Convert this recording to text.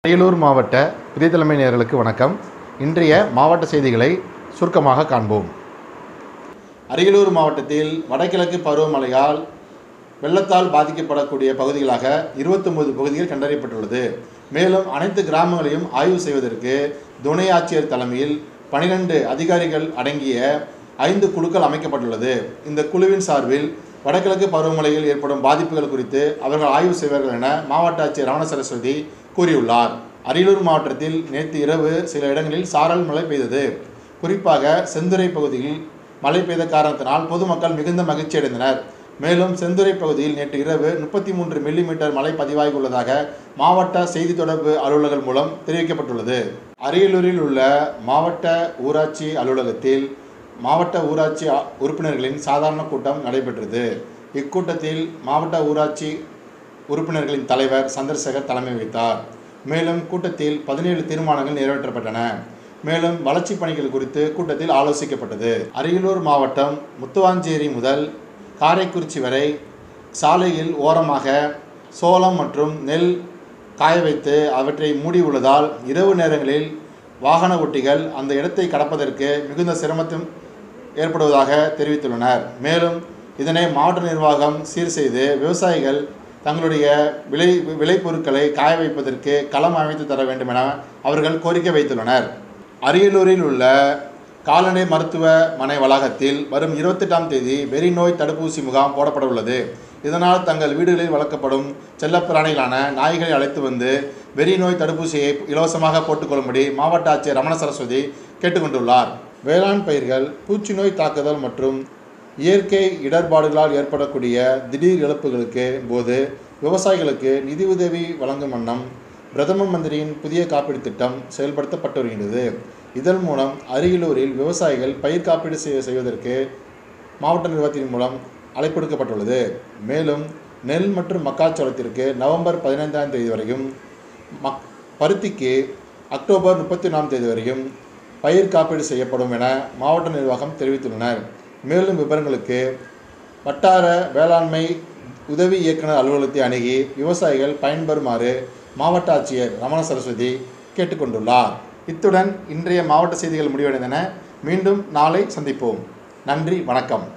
அரியலூர் மாவட்ட புதிய தலைமை நேயர்களுக்கு வணக்கம் இன்றைய மாவட்ட செய்திகளை சுருக்கமாக காண்போம் அரியலூர் மாவட்டத்தில் வடகிழக்கு பருவமழையால் வெள்ளத்தால் பாதிக்கப்படக்கூடிய பகுதிகளாக 29 பகுதிகள் கண்டறியப்பட்டுள்ளது மேலும் அனைத்து கிராமங்களையும் ஆய்வு செய்வதற்கு துணை ஆட்சியர் தலைமையில் 12 அதிகாரிகள் அடங்கிய ஐந்து குழுக்கள் அமைக்கப்பட்டுள்ளது இந்த குழுவின் சார்பில் வடகிழக்கு பருவமழையில் ஏற்படும் பாதிப்புகள் குறித்து அவர்கள் ஆய்வு செய்வார்கள் என மாவட்ட ஆட்சியர் ரமண சரஸ்வதி கூறியுள்ளார் அரியலூர் மாவட்டத்தில் நேற்று இரவு சில இடங்களில் சாரல் மழை பெய்தது குறிப்பாக செந்துறை பகுதியில் மழை பெய்த காரணத்தினால் பொதுமக்கள் மிகுந்த மகிழ்ச்சி அடைந்தனர் மேலும் செந்துறை பகுதியில் நேற்று இரவு முப்பத்தி மூன்று மில்லிமீட்டர் மழை பதிவாகியுள்ளதாக மாவட்ட செய்தி தொடர்பு அலுவலர்கள் மூலம் தெரிவிக்கப்பட்டுள்ளது அரியலூரில் உள்ள மாவட்ட ஊராட்சி அலுவலகத்தில் மாவட்ட ஊராட்சி அ- உறுப்பினர்களின் சாதாரண கூட்டம் நடைபெற்றது இக்கூட்டத்தில் மாவட்ட ஊராட்சி உறுப்பினர்களின் தலைவர் சந்திரசேகர் தலைமை வகித்தார் மேலும் கூட்டத்தில் பதினேழு தீர்மானங்கள் நிறைவேற்றப்பட்டன மேலும் வளர்ச்சிப் பணிகள் குறித்து கூட்டத்தில் ஆலோசிக்கப்பட்டது அரியலூர் மாவட்டம் முத்துவாஞ்சேரி முதல் காரைக்குறிச்சி வரை சாலையில் ஓரமாக சோளம் மற்றும் நெல் காய வைத்து அவற்றை மூடி உள்ளதால் இரவு நேரங்களில் வாகன ஓட்டிகள் அந்த இடத்தை கடப்பதற்கு மிகுந்த சிரமத்தும் ஏற்படுவதாக தெரிவித்துள்ளனர் மேலும் இதனை மாவட்ட நிர்வாகம் சீர் செய்து விவசாயிகள் தங்களுடைய விளை விளைபொருட்களை காய வைப்பதற்கு களம் அமைத்து தர வேண்டும் என அவர்கள் கோரிக்கை வைத்துள்ளனர் அரியலூரில் உள்ள கால்நடை மருத்துவமனை வளாகத்தில் வரும் இருபத்தெட்டாம் தேதி வெறி நோய் தடுப்பூசி முகாம் போடப்பட உள்ளது இதனால் தங்கள் வீடுகளில் வளர்க்கப்படும் செல்லப்பிராணிகளான நாய்களை அழைத்து வந்து வெறி நோய் தடுப்பூசியை இலவசமாக போட்டுக்கொள்ளும்படி மாவட்ட ஆட்சியர் ரமண சரஸ்வதி கேட்டுக்கொண்டுள்ளார் வேளாண் பயிர்கள் பூச்சி நோய் தாக்குதல் மற்றும் இயற்கை இடர்பாடுகளால் ஏற்படக்கூடிய திடீர் இழப்புகளுக்கு போது விவசாயிகளுக்கு நிதியுதவி வழங்கும் வண்ணம் பிரதம மந்திரியின் புதிய காப்பீடு திட்டம் செயல்படுத்தப்பட்டு வருகிறது இதன் மூலம் அரியலூரில் விவசாயிகள் பயிர் காப்பீடு செய்ய செய்வதற்கு மாவட்ட நிர்வாகத்தின் மூலம் அழைப்படுக்கப்பட்டுள்ளது மேலும் நெல் மற்றும் மக்காச்சோளத்திற்கு நவம்பர் பதினைந்தாம் தேதி வரையும் மக் பருத்திக்கு அக்டோபர் முப்பத்தி ஒன்றாம் தேதி வரையும் பயிர் காப்பீடு செய்யப்படும் என மாவட்ட நிர்வாகம் தெரிவித்துள்ளனர் மேலும் விவரங்களுக்கு வட்டார வேளாண்மை உதவி இயக்குனர் அலுவலகத்தை அணுகி விவசாயிகள் பயன்பெறுமாறு மாவட்ட ஆட்சியர் ரமண சரஸ்வதி கேட்டுக்கொண்டுள்ளார் இத்துடன் இன்றைய மாவட்ட செய்திகள் முடிவடைந்தன மீண்டும் நாளை சந்திப்போம் நன்றி வணக்கம்